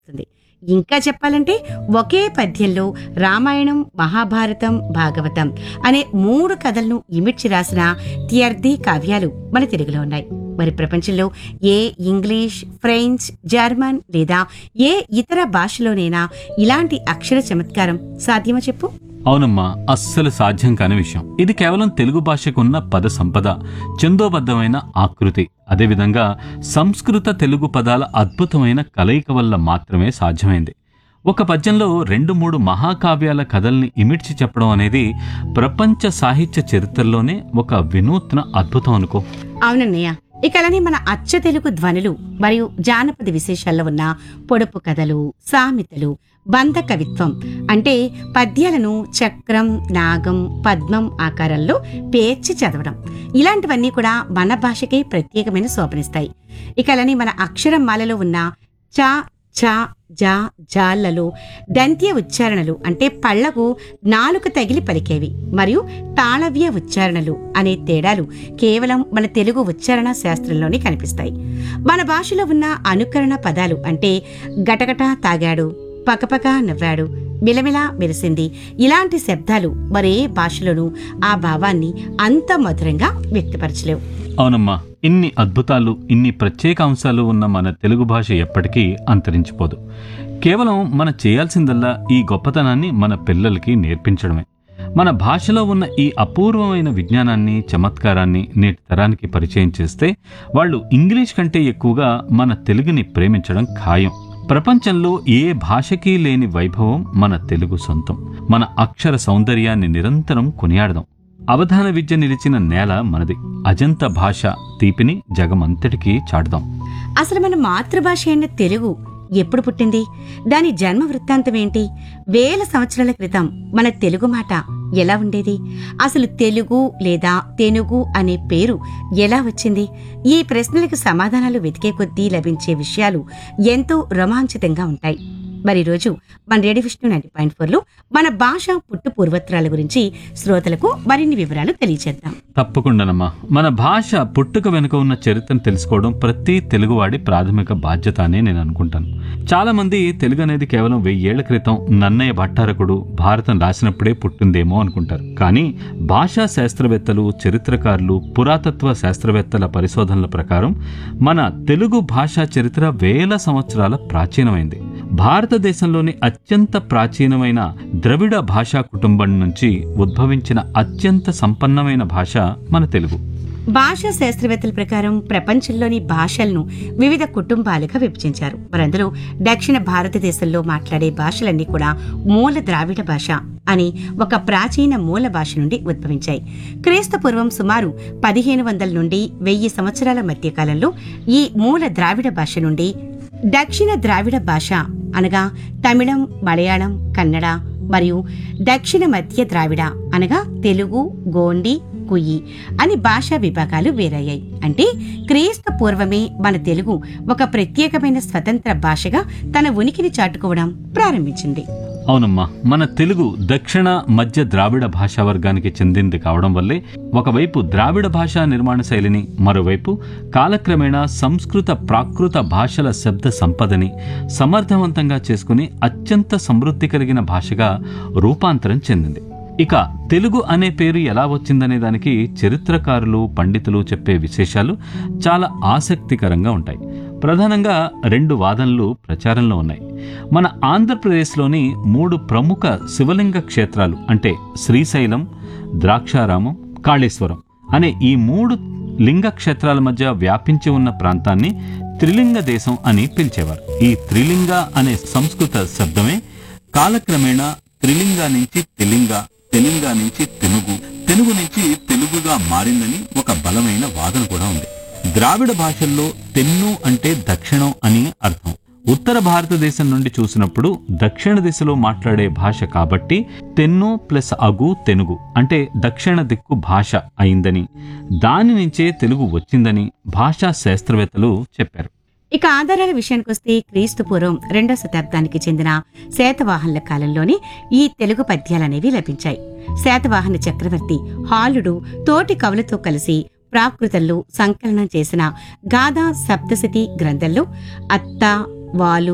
వస్తుంది ఇంకా చెప్పాలంటే ఒకే పద్యంలో రామాయణం మహాభారతం భాగవతం అనే మూడు కథలను ఇమిడ్చి రాసిన త్యర్థి కావ్యాలు మన తెలుగులో ఉన్నాయి మరి ప్రపంచంలో ఏ ఇంగ్లీష్ ఫ్రెంచ్ జర్మన్ లేదా ఏ ఇతర భాషలోనైనా ఇలాంటి అక్షర చమత్కారం సాధ్యమో చెప్పు అవునమ్మా అస్సలు సాధ్యం కాని విషయం ఇది కేవలం తెలుగు భాషకున్న పద సంపద చందోబద్ధమైన ఆకృతి అదేవిధంగా సంస్కృత తెలుగు పదాల అద్భుతమైన కలయిక వల్ల మాత్రమే సాధ్యమైంది ఒక పద్యంలో రెండు మూడు మహాకావ్యాల కథల్ని ఇమిడ్చి చెప్పడం అనేది ప్రపంచ సాహిత్య చరిత్రలోనే ఒక వినూత్న అద్భుతం అనుకో అవునన్నయ్య ఇక అలానే మన అచ్చ తెలుగు ధ్వనులు మరియు జానపద విశేషాల్లో ఉన్న పొడుపు కథలు సామెతలు బంధ కవిత్వం అంటే పద్యాలను చక్రం నాగం పద్మం ఆకారంలో పేర్చి చదవడం ఇలాంటివన్నీ కూడా మన భాషకే ప్రత్యేకమైన శోభనిస్తాయి ఇక అలానే మన అక్షరమాలలో ఉన్న చా చ జా జాళ్లలో దంత్య ఉచ్చారణలు అంటే పళ్లకు నాలుక తగిలి పలికేవి మరియు తాళవ్య ఉచ్చారణలు అనే తేడాలు కేవలం మన తెలుగు ఉచ్చారణ శాస్త్రంలోనే కనిపిస్తాయి మన భాషలో ఉన్న అనుకరణ పదాలు అంటే గటగట తాగాడు పకపక నవ్వాడు మిలమిల మెరిసింది ఇలాంటి శబ్దాలు మరే భాషలోనూ ఆ భావాన్ని అంత మధురంగా వ్యక్తపరచలేవు అవునమ్మా ఇన్ని అద్భుతాలు ఇన్ని ప్రత్యేక అంశాలు ఉన్న మన తెలుగు భాష ఎప్పటికీ అంతరించిపోదు కేవలం మనం చేయాల్సిందల్లా ఈ గొప్పతనాన్ని మన పిల్లలకి నేర్పించడమే మన భాషలో ఉన్న ఈ అపూర్వమైన విజ్ఞానాన్ని చమత్కారాన్ని నేటి తరానికి పరిచయం చేస్తే వాళ్ళు ఇంగ్లీష్ కంటే ఎక్కువగా మన తెలుగుని ప్రేమించడం ఖాయం ప్రపంచంలో ఏ భాషకి లేని వైభవం మన తెలుగు సొంతం మన అక్షర సౌందర్యాన్ని నిరంతరం కొనియాడదాం అవధాన విద్య నిలిచిన నేల మనది అజంత భాష తీపిని జగమంతటికీ చాటుదాం అసలు మన మాతృభాష అయిన తెలుగు ఎప్పుడు పుట్టింది దాని జన్మ వృత్తాంతం ఏంటి వేల సంవత్సరాల క్రితం మన తెలుగు మాట ఎలా ఉండేది అసలు తెలుగు లేదా తెనుగు అనే పేరు ఎలా వచ్చింది ఈ ప్రశ్నలకు సమాధానాలు వెతికే కొద్దీ లభించే విషయాలు ఎంతో రోమాంచితంగా ఉంటాయి మరి రోజు మన రేడియో విష్ణు నైన్టీ పాయింట్ ఫోర్లో మన భాష పుట్టు పూర్వత్రాల గురించి శ్రోతలకు మరిన్ని వివరాలు తెలియజేద్దాం తప్పకుండానమ్మా మన భాష పుట్టుక వెనుక ఉన్న చరిత్రను తెలుసుకోవడం ప్రతి తెలుగువాడి ప్రాథమిక బాధ్యత అని నేను అనుకుంటాను చాలా మంది తెలుగు అనేది కేవలం వెయ్యేళ్ల క్రితం నన్నయ్య భట్టారకుడు భారతం రాసినప్పుడే పుట్టిందేమో అనుకుంటారు కానీ భాషా శాస్త్రవేత్తలు చరిత్రకారులు పురాతత్వ శాస్త్రవేత్తల పరిశోధనల ప్రకారం మన తెలుగు భాషా చరిత్ర వేల సంవత్సరాల ప్రాచీనమైంది భారతదేశంలోని అత్యంత ప్రాచీనమైన ద్రవిడ భాషా కుటుంబం నుంచి ఉద్భవించిన అత్యంత సంపన్నమైన భాష మన తెలుగు భాషా శాస్త్రవేత్తల ప్రకారం ప్రపంచంలోని భాషలను వివిధ కుటుంబాలుగా విభజించారు మరందరూ దక్షిణ భారతదేశంలో మాట్లాడే భాషలన్నీ కూడా మూల ద్రావిడ భాష అని ఒక ప్రాచీన మూల భాష నుండి ఉద్భవించాయి క్రీస్తు పూర్వం సుమారు పదిహేను వందల నుండి వెయ్యి సంవత్సరాల మధ్య కాలంలో ఈ మూల ద్రావిడ భాష నుండి దక్షిణ ద్రావిడ భాష అనగా తమిళం మలయాళం కన్నడ మరియు దక్షిణ మధ్య ద్రావిడ అనగా తెలుగు గోండి కుయ్యి అని భాషా విభాగాలు వేరయ్యాయి అంటే క్రీస్తు పూర్వమే మన తెలుగు ఒక ప్రత్యేకమైన స్వతంత్ర భాషగా తన ఉనికిని చాటుకోవడం ప్రారంభించింది అవునమ్మా మన తెలుగు దక్షిణ మధ్య ద్రావిడ భాషా వర్గానికి చెందింది కావడం వల్లే ఒకవైపు ద్రావిడ భాషా నిర్మాణ శైలిని మరోవైపు కాలక్రమేణా సంస్కృత ప్రాకృత భాషల శబ్ద సంపదని సమర్థవంతంగా చేసుకుని అత్యంత సమృద్ధి కలిగిన భాషగా రూపాంతరం చెందింది ఇక తెలుగు అనే పేరు ఎలా వచ్చిందనే దానికి చరిత్రకారులు పండితులు చెప్పే విశేషాలు చాలా ఆసక్తికరంగా ఉంటాయి ప్రధానంగా రెండు వాదనలు ప్రచారంలో ఉన్నాయి మన ఆంధ్రప్రదేశ్లోని మూడు ప్రముఖ శివలింగ క్షేత్రాలు అంటే శ్రీశైలం ద్రాక్షారామం కాళేశ్వరం అనే ఈ మూడు లింగ క్షేత్రాల మధ్య వ్యాపించి ఉన్న ప్రాంతాన్ని త్రిలింగ దేశం అని పిలిచేవారు ఈ త్రిలింగ అనే సంస్కృత శబ్దమే కాలక్రమేణా త్రిలింగ నుంచి తెలింగ తెలింగ నుంచి తెనుగు తెనుగు నుంచి తెలుగుగా మారిందని ఒక బలమైన వాదన కూడా ఉంది ద్రావిడ భాషల్లో తెన్ను అంటే దక్షిణం అని అర్థం ఉత్తర భారతదేశం నుండి చూసినప్పుడు దక్షిణ దిశలో మాట్లాడే భాష కాబట్టి తెన్ను ప్లస్ అగు తెనుగు అంటే దక్షిణ దిక్కు భాష అయిందని దాని నుంచే తెలుగు వచ్చిందని భాషా శాస్త్రవేత్తలు చెప్పారు ఇక ఆధారాల విషయానికొస్తే క్రీస్తు పూర్వం రెండో శతాబ్దానికి చెందిన శాతవాహనుల కాలంలోనే ఈ తెలుగు పద్యాలనేవి లభించాయి శాతవాహన చక్రవర్తి హాలుడు తోటి కవులతో కలిసి ప్రాకృతంలో సంకలనం చేసిన గాథా సప్తశతి గ్రంథంలో అత్త వాలు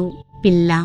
పిల్ల